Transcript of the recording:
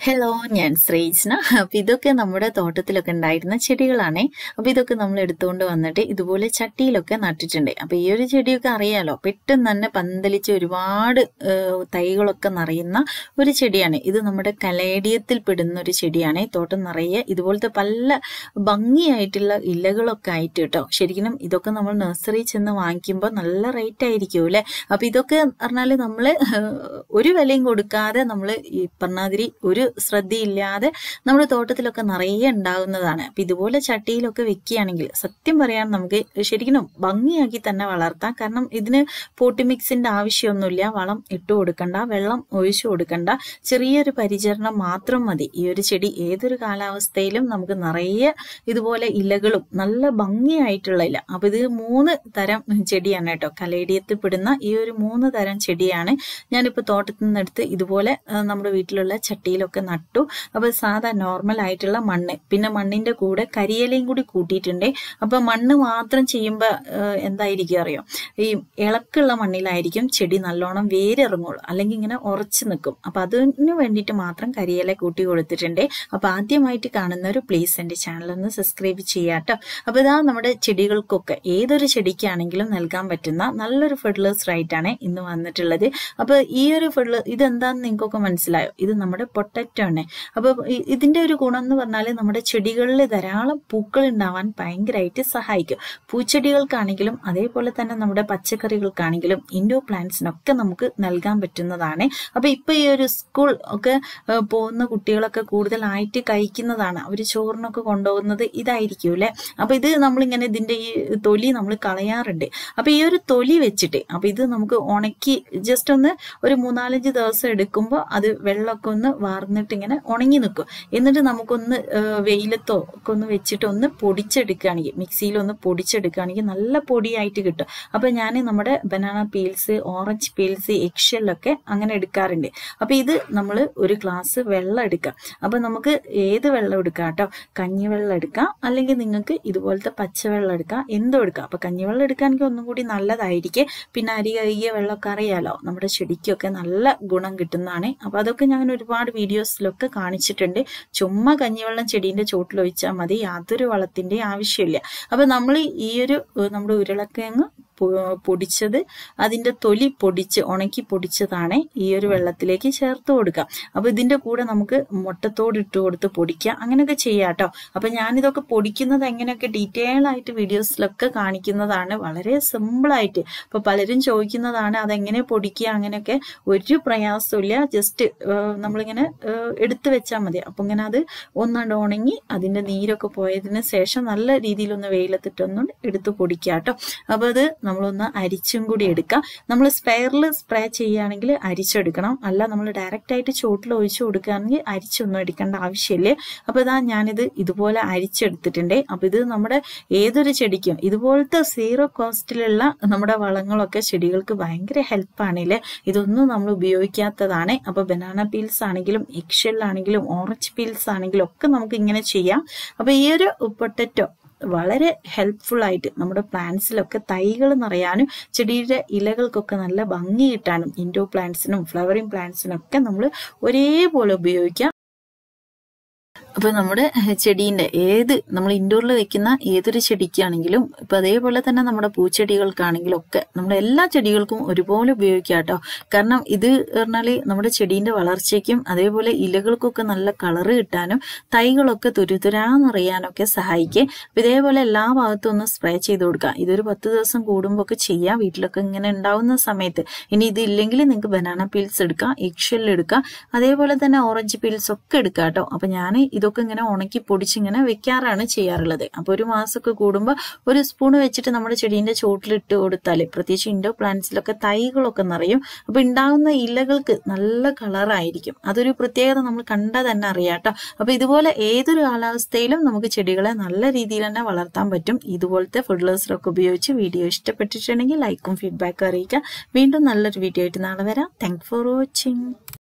hello ഞാൻ ശ്രീജ്ന അപ്പം ഇതൊക്കെ നമ്മുടെ തോട്ടത്തിലൊക്കെ ഉണ്ടായിരുന്ന ചെടികളാണേ അപ്പം ഇതൊക്കെ നമ്മൾ എടുത്തുകൊണ്ട് വന്നിട്ട് ഇതുപോലെ ചട്ടിയിലൊക്കെ നട്ടിട്ടുണ്ട് അപ്പം ഈ ഒരു ചെടിയൊക്കെ അറിയാലോ പെട്ടെന്ന് തന്നെ പന്തലിച്ച് ഒരുപാട് ഏഹ്, തൈകളൊക്കെ നിറയുന്ന ഒരു ചെടിയാണ് ഇത് നമ്മുടെ കലേഡിയത്തിൽ പെടുന്ന ഒരു ചെടിയാണ് തോട്ടം നിറയെ ഇതുപോലത്തെ പല ഭംഗിയായിട്ടുള്ള ഇലകളൊക്കെ ആയിട്ട് കേട്ടോ ശരിക്കും ഇതൊക്കെ നമ്മൾ നഴ്സറി ചെന്ന് വാങ്ങിക്കുമ്പോൾ നല്ല റേറ്റ് ആയിരിക്കും അല്ലേ അപ്പം ഇതൊക്കെ പറഞ്ഞാൽ നമ്മൾ ഒരു വിലയും കൊടുക്കാതെ നമ്മൾ ഈ പറഞ്ഞാതിരി ഒരു ശ്രദ്ധയില്ലാതെ നമ്മുടെ തോട്ടത്തിലൊക്കെ നിറയെ ഉണ്ടാകുന്നതാണ് അപ്പം ഇതുപോലെ ചട്ടിയിലൊക്കെ വെക്കുകയാണെങ്കിൽ സത്യം പറയാൻ നമുക്ക് ശരിക്കും ഭംഗിയാക്കി തന്നെ വളർത്താം കാരണം ഇതിന് പോട്ടി മിക്സിന്റെ ആവശ്യമൊന്നുമില്ല വളം ഇട്ട് കൊടുക്കണ്ട വെള്ളം ഒഴിച്ചു കൊടുക്കണ്ട ചെറിയൊരു പരിചരണം മാത്രം മതി ഈ ഒരു ചെടി ഏതൊരു കാലാവസ്ഥയിലും നമുക്ക് നിറയെ ഇതുപോലെ ഇലകളും നല്ല ഭംഗിയായിട്ടുള്ള ഇല അപ്പൊ ഇത് മൂന്ന് തരം ചെടിയാണ് കേട്ടോ കലേഡിയത്തിൽ പെടുന്ന ഈ ഒരു മൂന്ന് തരം ചെടിയാണ് ഞാനിപ്പോൾ തോട്ടത്തിൽ നിന്ന് എടുത്ത് ഇതുപോലെ ആ, നമ്മുടെ വീട്ടിലുള്ള ചട്ടിയിലൊക്കെ നട്ടു അപ്പൊ സാധാ നോർമൽ ആയിട്ടുള്ള മണ്ണ് പിന്നെ മണ്ണിന്റെ കൂടെ കരിയിലയും കൂടി കൂട്ടിയിട്ടുണ്ട് അപ്പൊ മണ്ണ് മാത്രം ചെയ്യുമ്പോൾ എന്തായിരിക്കും അറിയോ ഈ ഇളക്കുള്ള മണ്ണിലായിരിക്കും ചെടി നല്ലോണം വേരിറങ്ങുള്ളൂ അല്ലെങ്കിൽ ഇങ്ങനെ ഉറച്ചു നിൽക്കും അപ്പൊ അതിന് വേണ്ടിയിട്ട് മാത്രം കരിയില കൂട്ടി കൊടുത്തിട്ടുണ്ട് അപ്പൊ ആദ്യമായിട്ട് കാണുന്നവർ പ്ലീസ് എൻ്റെ ചാനൽ ഒന്ന് സബ്സ്ക്രൈബ് ചെയ്യാട്ടോ അപ്പൊ ഇതാ നമ്മുടെ ചെടികൾക്കൊക്കെ ഏതൊരു ചെടിക്കാണെങ്കിലും നൽകാൻ പറ്റുന്ന നല്ലൊരു ഫെർട്ടിലൈസർ ആയിട്ടാണ് ഇന്ന് വന്നിട്ടുള്ളത് അപ്പൊ ഈ ഒരു ഫെർട്ടിലൈ ഇതെന്താന്ന് നിങ്ങൾക്കൊക്കെ മനസ്സിലായോ ഇത് നമ്മുടെ പൊട്ടറ്റോ ആണ് അപ്പൊ ഇ- ഇതിന്റെ ഒരു ഗുണം എന്ന് പറഞ്ഞാൽ നമ്മുടെ ചെടികളിൽ ധാരാളം പൂക്കൾ ഉണ്ടാവാൻ ഭയങ്കരമായിട്ട് സഹായിക്കും പൂച്ചെടികൾക്കാണെങ്കിലും അതേപോലെ തന്നെ നമ്മുടെ പച്ചക്കറികൾക്കാണെങ്കിലും ഇൻഡോർ പ്ലാന്റ്സിനൊക്കെ നമുക്ക് നൽകാൻ പറ്റുന്നതാണ് അപ്പൊ ഇപ്പൊ ഈ ഒരു സ്കൂൾ ഒക്കെ ആ, പോകുന്ന കുട്ടികളൊക്കെ കൂടുതലായിട്ട് കഴിക്കുന്നതാണ് അവർ ചോറിനൊക്കെ കൊണ്ടുപോകുന്നത് ഇതായിരിക്കും അല്ലെ അപ്പൊ ഇത് നമ്മളിങ്ങനെ ഇതിന്റെ ഈ തൊലി നമ്മൾ കളയാറുണ്ട് അപ്പൊ ഈ ഒരു തൊലി വെച്ചിട്ട് അപ്പൊ ഇത് നമുക്ക് ഉണക്കി ജസ്റ്റ് ഒന്ന് ഒരു മൂന്നാലഞ്ച് ദിവസം എടുക്കുമ്പോൾ അത് വെള്ളമൊക്കെ ഒന്ന് വാർന്നിട്ട് ഇങ്ങനെ ഉണങ്ങി നിൽക്കും എന്നിട്ട് നമുക്കൊന്ന് ആ, വെയിലത്തോ ഒക്കെ ഒന്ന് വെച്ചിട്ട് ഒന്ന് പൊടിച്ചെടുക്കുകയാണെങ്കിൽ മിക്സിയിൽ ഒന്ന് പൊടിച്ചെടുക്കുകയാണെങ്കിൽ നല്ല പൊടിയായിട്ട് കിട്ടും അപ്പൊ ഞാൻ നമ്മുടെ ബനാന പീൽസ് ഓറഞ്ച് പീൽസ് എക്ഷലൊക്കെ അങ്ങനെ എടുക്കാറുണ്ട് അപ്പൊ ഇത് നമ്മൾ ഒരു ഗ്ലാസ് വെള്ളം എടുക്കാം അപ്പൊ നമുക്ക് ഏത് വെള്ളം എടുക്കാം കേട്ടോ കഞ്ഞിവെള്ളം എടുക്കാം അല്ലെങ്കിൽ നിങ്ങൾക്ക് ഇതുപോലത്തെ പച്ചവെള്ളം എടുക്കാം എന്തും എടുക്കാം അപ്പൊ കഞ്ഞിവെള്ളം എടുക്കാനെങ്കിൽ ഒന്നും കൂടി നല്ലതായിരിക്കും പിന്നെ അരി കഴുകിയ വെള്ളമൊക്കെ അറിയാലോ നമ്മുടെ ചെടിക്കൊക്കെ നല്ല ഗുണം കിട്ടുന്നതാണ് അപ്പൊ അതൊക്കെ ഞാൻ ഒരുപാട് വീഡിയോസിലൊക്കെ കാണിച്ചിട്ടുണ്ട് ചുമ്മാ കഞ്ഞിവെള്ളം ചെടീന്റെ ചോട്ടിൽ ഒഴിച്ചാൽ മതി യാതൊരു വളത്തിന്റെ ആവശ്യമില്ല അപ്പൊ നമ്മൾ ഈ ഒരു ഏഹ്, നമ്മുടെ ഉരുളക്കിഴങ്ങ് പൊ- പൊടിച്ചത് അതിന്റെ തൊലി പൊടിച്ച് ഉണക്കി പൊടിച്ചതാണ് ഈ ഒരു വെള്ളത്തിലേക്ക് ചേർത്ത് കൊടുക്കുക അപ്പൊ ഇതിന്റെ കൂടെ നമുക്ക് മുട്ടത്തോട് ഇട്ട് കൊടുത്ത് പൊടിക്കാം അങ്ങനെയൊക്കെ ചെയ്യാം കേട്ടോ അപ്പൊ ഞാനിതൊക്കെ പൊടിക്കുന്നത് എങ്ങനെയൊക്കെ ഡീറ്റെയിൽ ആയിട്ട് വീഡിയോസിലൊക്കെ കാണിക്കുന്നതാണ് വളരെ സിമ്പിൾ ആയിട്ട് ഇപ്പൊ പലരും ചോദിക്കുന്നതാണ് അതെങ്ങനെ പൊടിക്കുക അങ്ങനെയൊക്കെ ഒരു പ്രയാസമില്ല ജസ്റ്റ് നമ്മളിങ്ങനെ ഏഹ്, എടുത്തു വെച്ചാൽ മതി അപ്പൊ ഇങ്ങനെ അത് ഒന്നാണ്ട് ഉണങ്ങി അതിന്റെ നീരൊക്കെ പോയതിന് ശേഷം നല്ല രീതിയിലൊന്ന് വെയിലത്തിട്ടൊന്നും എടുത്ത് പൊടിക്കുക കേട്ടോ അപ്പൊ അത് നമ്മളൊന്ന് അരിച്ചും കൂടി എടുക്കാം നമ്മൾ സ്പെയറിൽ സ്പ്രേ ചെയ്യുകയാണെങ്കിൽ അരിച്ചെടുക്കണം അല്ല നമ്മൾ ഡയറക്റ്റ് ആയിട്ട് ചോട്ടിൽ ഒഴിച്ചു കൊടുക്കുകയാണെങ്കിൽ അരിച്ചൊന്നും എടുക്കേണ്ട ആവശ്യമില്ലേ അപ്പൊ ഇതാ ഞാനിത് ഇതുപോലെ അരിച്ചെടുത്തിട്ടുണ്ട് അപ്പൊ ഇത് നമ്മുടെ ഏതൊരു ചെടിക്കും ഇതുപോലത്തെ സീറോ കോസ്റ്റിലുള്ള നമ്മുടെ വളങ്ങളൊക്കെ ചെടികൾക്ക് ഭയങ്കര ഹെൽപ്പാണല്ലേ ഇതൊന്നും നമ്മൾ ഉപയോഗിക്കാത്തതാണ് അപ്പൊ ബനാന പീൽസ് ആണെങ്കിലും എക്ഷൽ ആണെങ്കിലും ഓറഞ്ച് പീൽസ് ആണെങ്കിലും ഒക്കെ നമുക്ക് ഇങ്ങനെ ചെയ്യാം അപ്പൊ ഈ ഒരു പൊട്ടറ്റോ വളരെ ഹെൽപ്ഫുൾ ആയിട്ട് നമ്മുടെ പ്ലാന്റ്സിലൊക്കെ തൈകൾ നിറയാനും ചെടിയുടെ ഇലകൾക്കൊക്കെ നല്ല ഭംഗി കിട്ടാനും ഇൻഡോർ പ്ലാന്റ്സിനും ഫ്ലവറിങ് പ്ലാന്റ്സിനും ഒക്കെ നമ്മൾ ഒരേപോലെ ഉപയോഗിക്കാം അപ്പൊ നമ്മുടെ ചെടീന്റെ ഏത് നമ്മൾ ഇൻഡോറിൽ വെക്കുന്ന ഏതൊരു ചെടിക്കാണെങ്കിലും ഇപ്പൊ അതേപോലെ തന്നെ നമ്മുടെ പൂച്ചെടികൾക്കാണെങ്കിലും ഒക്കെ നമ്മുടെ എല്ലാ ചെടികൾക്കും ഒരുപോലെ ഉപയോഗിക്കാം കേട്ടോ കാരണം ഇത് പറഞ്ഞാല് നമ്മുടെ ചെടീന്റെ വളർച്ചയ്ക്കും അതേപോലെ ഇലകൾക്കൊക്കെ നല്ല കളറ് കിട്ടാനും തൈകളൊക്കെ തുരുതുരാന്നറിയാനൊക്കെ സഹായിക്കും അപ്പൊ ഇതേപോലെ എല്ലാ ഭാഗത്തും ഒന്ന് സ്പ്രേ ചെയ്ത് കൊടുക്കാം ഇതൊരു പത്ത് ദിവസം കൂടുമ്പോൾ ഒക്കെ ചെയ്യാം വീട്ടിലൊക്കെ ഇങ്ങനെ ഉണ്ടാവുന്ന സമയത്ത് ഇനി ഇതില്ലെങ്കിൽ നിങ്ങൾക്ക് ബനാന പീൽസ് എടുക്കാം എക്ഷൽ എടുക്കാം അതേപോലെ തന്നെ ഓറഞ്ച് പീൽസ് ഒക്കെ എടുക്കാം കേട്ടോ അപ്പൊ ഞാൻ ഇതൊക്കെ ഇങ്ങനെ ഉണക്കി പൊടിച്ച് ഇങ്ങനെ വെക്കാറാണ് ചെയ്യാറുള്ളത് അപ്പൊ ഒരു മാസമൊക്കെ കൂടുമ്പോൾ ഒരു സ്പൂൺ വെച്ചിട്ട് നമ്മുടെ ചെടീന്റെ ചോട്ടിലിട്ട് കൊടുത്താൽ പ്രത്യേകിച്ച് ഇൻഡോർ പ്ലാന്റ്സിലൊക്കെ തൈകളൊക്കെ നിറയും അപ്പൊ ഉണ്ടാകുന്ന ഇലകൾക്ക് നല്ല കളറായിരിക്കും അതൊരു പ്രത്യേകത നമ്മൾ കണ്ടാൽ തന്നെ അറിയാം കേട്ടോ അപ്പൊ ഇതുപോലെ ഏതൊരു കാലാവസ്ഥയിലും നമുക്ക് ചെടികളെ നല്ല രീതിയിൽ തന്നെ വളർത്താൻ പറ്റും ഇതുപോലത്തെ ഫെർട്ടിലൈസറൊക്കെ ഉപയോഗിച്ച് വീഡിയോ ഇഷ്ടപ്പെട്ടിട്ടുണ്ടെങ്കിൽ ലൈക്കും ഫീഡ്ബാക്കും അറിയിക്കാം വീണ്ടും നല്ലൊരു വീഡിയോ ആയിട്ട് നാളെ വരാം താങ്ക് ഫോർ വാച്ചിങ്